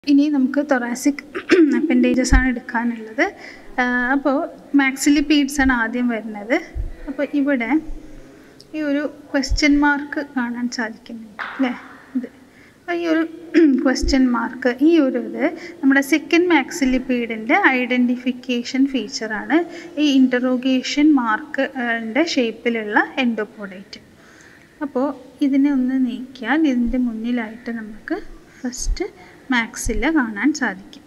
ഇനി നമുക്ക് thoracic appendages ആണ് എടുക്കാനുള്ളത് അപ്പോൾ മാക്സിലി പീഡ്സ് ആണ് ആദ്യം വരുന്നത് അപ്പോൾ ഇവിടെ ഈ ഒരു ക്വസ്റ്റ്യൻ മാർക്ക് കാണാൻ സാധിക്കുന്നുണ്ട് അല്ലേ ഇത് അപ്പോൾ ഈ ഒരു ക്വസ്റ്റ്യൻ മാർക്ക് ഈ ഒരു ഇത് നമ്മുടെ സെക്കൻഡ് മാക്സിലിപ്പീഡിൻ്റെ ഐഡൻറ്റിഫിക്കേഷൻ ഫീച്ചറാണ് ഈ ഇൻ്ററോഗേഷൻ മാർക്കിൻ്റെ ഷേപ്പിലുള്ള എൻഡോപോഡൈറ്റ് അപ്പോൾ ഇതിനെ ഒന്ന് നീക്കിയാൽ ഇതിൻ്റെ മുന്നിലായിട്ട് നമുക്ക് ഫസ്റ്റ് മാക്സില കാണാൻ സാധിക്കും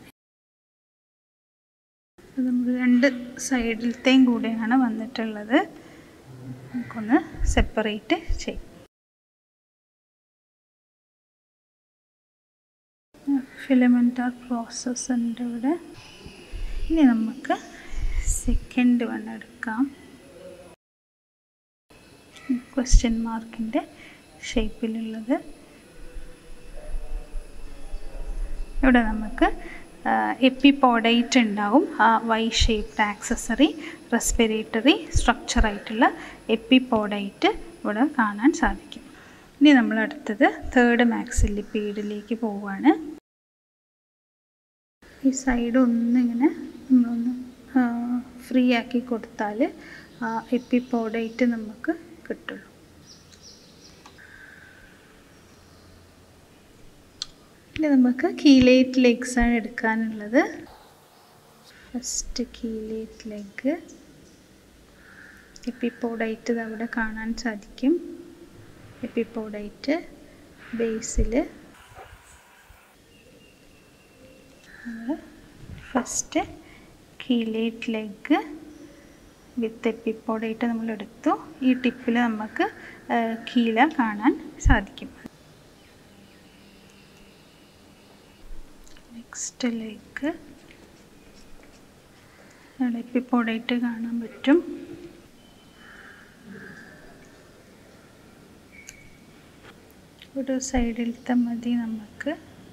അത് നമ്മൾ രണ്ട് സൈഡിലത്തെയും കൂടെയാണ് വന്നിട്ടുള്ളത് നമുക്കൊന്ന് സെപ്പറേറ്റ് ചെയ്യും ഫിലമെൻ്റർ പ്രോസസ്സ് ഉണ്ട് ഇവിടെ ഇനി നമുക്ക് സെക്കൻഡ് വൺ എടുക്കാം ക്വസ്റ്റ്യൻ മാർക്കിൻ്റെ ഷേപ്പിലുള്ളത് ഇവിടെ നമുക്ക് എപ്പിപോഡൈറ്റ് ഉണ്ടാവും ആ വൈ ഷേപ്ഡ് ആക്സസറി റെസ്പിറേറ്ററി സ്ട്രക്ചറായിട്ടുള്ള എപ്പിപോഡൈറ്റ് ഇവിടെ കാണാൻ സാധിക്കും ഇനി നമ്മൾ അടുത്തത് തേർഡ് മാക്സിലിപ്പീഡിലേക്ക് പോവുകയാണ് ഈ സൈഡ് ഒന്നിങ്ങനെ നമ്മളൊന്ന് ഫ്രീ ആക്കി കൊടുത്താൽ ആ എപ്പിപോഡൈറ്റ് നമുക്ക് കിട്ടുള്ളൂ ഇനി നമുക്ക് കീലേറ്റ് ലെഗ്സ് ആണ് എടുക്കാനുള്ളത് ഫസ്റ്റ് കീലേറ്റ് ലെഗ് എപ്പിപ്പോഡൈറ്റ് അവിടെ കാണാൻ സാധിക്കും എപ്പിപ്പോഡൈറ്റ് ബേസിൽ first chelate leg with epipodite നമ്മൾ എടുത്തു ഈ ടിപ്പിൽ നമുക്ക് കീല കാണാൻ സാധിക്കും നെക്സ്റ്റ് ലെഗ് എപ്പിപ്പോഡൈറ്റ് കാണാൻ പറ്റും ഒരു സൈഡിലത്തെ മതി നമുക്ക്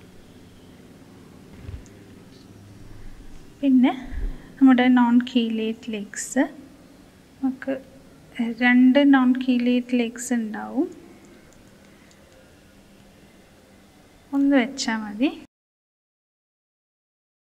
പിന്നെ നമ്മുടെ നോൺ കീലേറ്റ് ലെഗ്സ് നമുക്ക് രണ്ട് നോൺ കീലേറ്റ് ലെഗ്സ് ഉണ്ടാവും ഒന്ന് വെച്ചാൽ മതി